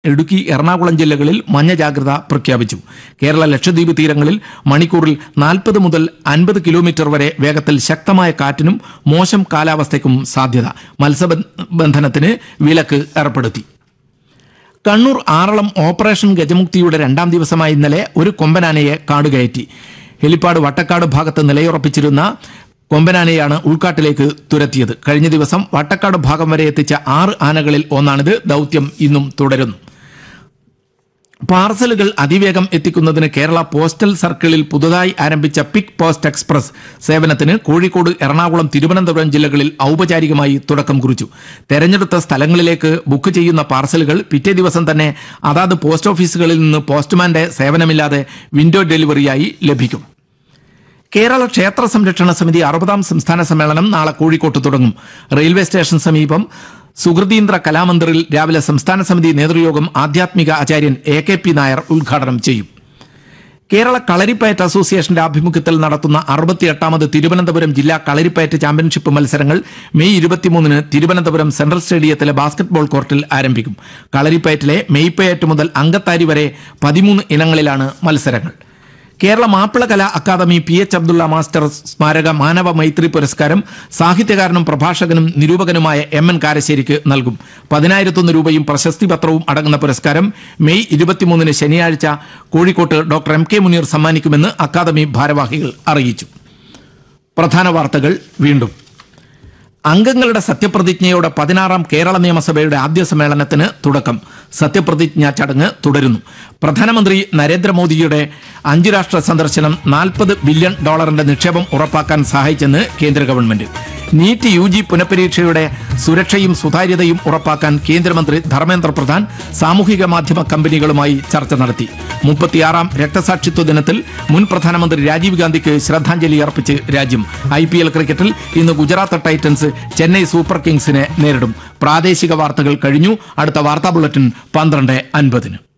ഇടുക്കി എറണാകുളം ജില്ലകളിൽ മഞ്ഞ ജാഗ്രത പ്രഖ്യാപിച്ചു കേരള ലക്ഷദ്വീപ് തീരങ്ങളിൽ മണിക്കൂറിൽ നാൽപ്പത് മുതൽ അൻപത് കിലോമീറ്റർ വരെ വേഗത്തിൽ ശക്തമായ കാറ്റിനും മോശം കാലാവസ്ഥയ്ക്കും സാധ്യത മത്സ്യബന്ധനത്തിന് വിലക്ക് ഏർപ്പെടുത്തി കണ്ണൂർ ആറളം ഓപ്പറേഷൻ ഗജമുക്തിയുടെ രണ്ടാം ദിവസമായ ഇന്നലെ ഒരു കൊമ്പനാനയെ കാടുകയറ്റി ഹെലിപ്പാട് വട്ടക്കാട് ഭാഗത്ത് നിലയുറപ്പിച്ചിരുന്ന കൊമ്പനാനയാണ് ഉൾക്കാട്ടിലേക്ക് തുരത്തിയത് കഴിഞ്ഞ ദിവസം വട്ടക്കാട് ഭാഗം വരെ എത്തിച്ച ആറ് ആനകളിൽ ഒന്നാണിത് ദൗത്യം ഇന്നും തുടരുന്നു പാർസലുകൾ അതിവേഗം എത്തിക്കുന്നതിന് കേരള പോസ്റ്റൽ സർക്കിളിൽ പുതുതായി ആരംഭിച്ച പിക് പോസ്റ്റ് എക്സ്പ്രസ് സേവനത്തിന് കോഴിക്കോട് എറണാകുളം തിരുവനന്തപുരം ജില്ലകളിൽ ഔപചാരികമായി തുടക്കം കുറിച്ചു തെരഞ്ഞെടുത്ത സ്ഥലങ്ങളിലേക്ക് ബുക്ക് ചെയ്യുന്ന പാർസലുകൾ പിറ്റേ ദിവസം തന്നെ അതാത് പോസ്റ്റ് ഓഫീസുകളിൽ നിന്ന് പോസ്റ്റ്മാന്റെ സേവനമില്ലാതെ വിൻഡോ ഡെലിവറിയായി ലഭിക്കും കേരള ക്ഷേത്ര സംരക്ഷണ സമിതി അറുപതാം സംസ്ഥാന സമ്മേളനം നാളെ കോഴിക്കോട്ട് തുടങ്ങും റെയിൽവേ സ്റ്റേഷൻ സമീപം സുഹൃതീന്ദ്ര കലാമന്ദിറിൽ രാവിലെ സംസ്ഥാന സമിതി നേതൃയോഗം ആധ്യാത്മിക ആചാര്യൻ എ കെ പി നായർ ഉദ്ഘാടനം ചെയ്യും കേരള കളരിപ്പയറ്റ് അസോസിയേഷന്റെ ആഭിമുഖ്യത്തിൽ നടത്തുന്ന അറുപത്തിയെട്ടാമത് തിരുവനന്തപുരം ജില്ലാ കളരിപ്പയറ്റ് ചാമ്പ്യൻഷിപ്പ് മത്സരങ്ങൾ മെയ് ഇരുപത്തിമൂന്നിന് തിരുവനന്തപുരം സെൻട്രൽ സ്റ്റേഡിയത്തിലെ ബാസ്കറ്റ്ബോൾ കോർട്ടിൽ ആരംഭിക്കും കളരിപ്പയറ്റിലെ മെയ്പ്പയറ്റ് മുതൽ അങ്കത്താരി വരെ പതിമൂന്ന് ഇനങ്ങളിലാണ് മത്സരങ്ങൾ Kerala Mappila Kala academy P H Abdulla master സ്മാരക മാനവ മൈത്രി പുരസ്കാരം സാഹിത്യകാരനും പ്രഭാഷകനും നിരൂപകനുമായ എം എൻ കാരശ്ശേരിക്ക് നൽകും പതിനായിരത്തൊന്ന് രൂപയും പ്രശസ്തി പത്രവും അടങ്ങുന്ന പുരസ്കാരം മെയ് ഇരുപത്തിമൂന്നിന് ശനിയാഴ്ച കോഴിക്കോട്ട് ഡോക്ടർ എം കെ മുനീർ സമ്മാനിക്കുമെന്ന് അക്കാദമി ഭാരവാഹികൾ അറിയിച്ചു പ്രധാന വാർത്തകൾ വീണ്ടും അംഗങ്ങളുടെ സത്യപ്രതിജ്ഞയോടെ പതിനാറാം കേരള നിയമസഭയുടെ ആദ്യ സമ്മേളനത്തിന് തുടക്കം സത്യപ്രതിജ്ഞാ ചടങ്ങ് തുടരുന്നു പ്രധാനമന്ത്രി നരേന്ദ്രമോദിയുടെ അഞ്ചു രാഷ്ട്ര സന്ദർശനം നാൽപ്പത് ബില്യൺ ഡോളറിന്റെ നിക്ഷേപം ഉറപ്പാക്കാൻ സഹായിച്ചെന്ന് കേന്ദ്ര ഗവൺമെന്റ് നീറ്റ് യു ജി പുനഃപരീക്ഷയുടെ സുരക്ഷയും സുതാര്യതയും ഉറപ്പാക്കാൻ കേന്ദ്രമന്ത്രി ധർമ്മേന്ദ്ര പ്രധാൻ സാമൂഹിക മാധ്യമ കമ്പനികളുമായി ചർച്ച നടത്തി മുപ്പത്തിയാറാം രക്തസാക്ഷിത്വ ദിനത്തിൽ മുൻ പ്രധാനമന്ത്രി രാജീവ് ഗാന്ധിക്ക് ശ്രദ്ധാഞ്ജലി അർപ്പിച്ച് രാജ്യം ഐ പി എൽ ക്രിക്കറ്റിൽ ഇന്ന് ഗുജറാത്ത് ടൈറ്റൻസ് ചെന്നൈ സൂപ്പർ കിങ്സിനെ നേരിടും പ്രാദേശിക വാർത്തകൾ കഴിഞ്ഞു അടുത്ത വാർത്താ ബുള്ളറ്റിൻ പന്ത്രണ്ട് അൻപതിന്